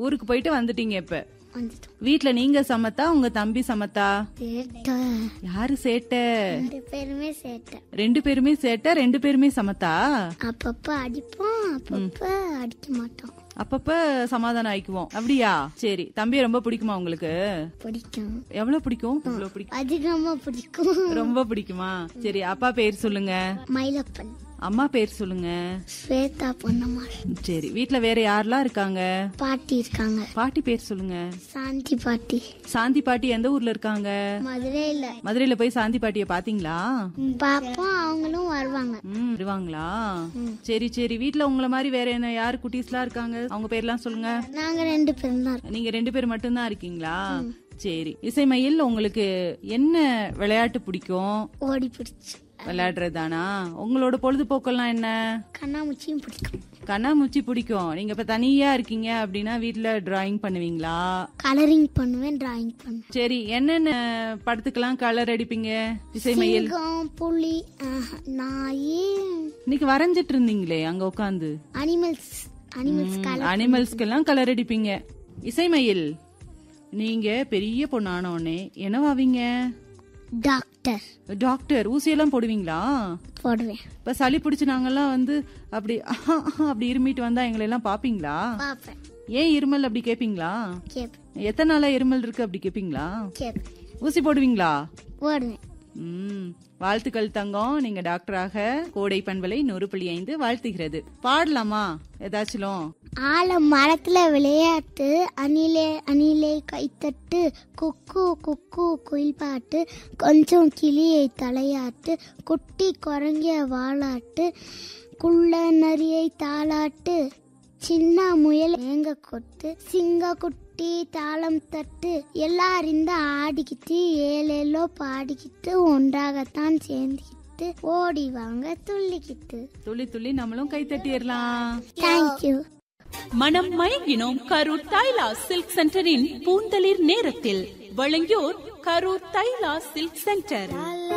ஊருக்கு போயிட்டு வந்துட்டீங்க இப்ப வந்துட்டோம் வீட்ல நீங்க சமத்தா உங்க தம்பி சமத்தா சேட்டை யாரு சேட்டை ரெண்டு பேருமே சேட்டை ரெண்டு பேருமே சேட்டை ரெண்டு பேருமே சமத்தா அப்பப்ப அடிப்போம் அப்பப்ப அடிக்க மாட்டோம் அப்பப்ப சமாதானம் ஆயிக்குவோம் அப்படியா சரி தம்பியை ரொம்ப பிடிக்குமா உங்களுக்கு பிடிக்கும் எவ்வளவு பிடிக்கும் இவ்வளவு பிடிக்கும் அதிகமா பிடிக்கும் ரொம்ப பிடிக்குமா சரி அப்பா பேர் சொல்லுங்க மயிலப்பன் அம்மா பேர் சொல்லுங்க ஸ்வேதா பொன்னம்மாள் சரி வீட்ல வேற யாரெல்லாம் இருக்காங்க பாட்டி இருக்காங்க பாட்டி பேர் சொல்லுங்க சாந்தி பாட்டி சாந்தி பாட்டி எந்த ஊர்ல இருக்காங்க மதுரையில மதுரையில போய் சாந்தி பாட்டிய பாத்தீங்களா பாப்போம் அவங்களும் வருவாங்க ம் வருவாங்களா சரி சரி வீட்ல உங்கள மாதிரி வேற என்ன யாரு குட்டீஸ்லாம் இருக்காங்க அவங்க பேர்லாம் சொல்லுங்க நாங்க ரெண்டு பேரும் தான் இருக்கோம் நீங்க ரெண்டு பேர் மட்டும்தான் இருக்கீங்களா சரி இசைமயில் உங்களுக்கு என்ன விளையாட்டு பிடிக்கும் ஓடி பிடிச்சு விளையாடுறதானா உங்களோட பொழுதுபோக்கெல்லாம் என்ன கண்ணாமூச்சியும் பிடிக்கும் கண்ணாமூச்சி பிடிக்கும் நீங்க இப்ப தனியா இருக்கீங்க அப்படின்னா வீட்ல டிராயிங் பண்ணுவீங்களா கலரிங் பண்ணுவேன் டிராயிங் பண்ணுவேன் சரி என்னென்ன படத்துக்கெல்லாம் கலர் அடிப்பீங்க இசைமயில் சிங்கம் புலி ஆஹ், நாய் இன்னைக்கு வரைஞ்சிட்டு இருந்தீங்களே அங்க உட்காந்து அனிமல்ஸ் அனிமல்ஸ் கலர் அனிமல்ஸ்க்கெல்லாம் கலர் அடிப்பீங்க இசைமயில் நீங்க பெரிய பொண்ணான உடனே என்னவாவீங்க டாக்டர் டாக்டர் ஊசியெல்லாம் போடுவீங்களா போடுவேன் இப்ப சளி பிடிச்சு நாங்கெல்லாம் வந்து அப்படி அப்படி இருமிட்டு வந்தா எங்களை எல்லாம் பாப்பீங்களா பாப்பேன் ஏன் இருமல் அப்படி கேப்பீங்களா கேப்பேன் எத்தனை நாளா இருமல் இருக்கு அப்படி கேப்பீங்களா கேப்பேன் ஊசி போடுவீங்களா போடுவேன் ம் வாழ்த்துக்கள் தங்கம் நீங்க டாக்டராக கோடை பண்பலை நூறு புள்ளி ஐந்து வாழ்த்துகிறது பாடலாமா ஏதாச்சும் ஆல மரத்துல விளையாட்டு அணிலே அணிலே கைத்தட்டு குக்கு குக்கு குயில் பாட்டு கொஞ்சம் கிளியை தலையாட்டு குட்டி குரங்கிய வாலாட்டு குள்ள நரியை தாளாட்டு சின்ன முயல் ஏங்க கொட்டு சிங்க குட்டி தாளம் தட்டு எல்லாரும் இந்த ஆடிக்கிட்டு ஏழேலோ பாடிக்கிட்டு ஒன்றாகத்தான் சேர்ந்துக்கிட்டு ஓடி வாங்க துள்ளிக்கிட்டு துள்ளி துள்ளி நம்மளும் கை தட்டிடலாம் தேங்க்யூ மனம் மயங்கினோம் கரூர் தைலா சில்க் சென்டரின் பூந்தளிர் நேரத்தில் வழங்கியோர் கரூர் தைலா சில்க் சென்டர்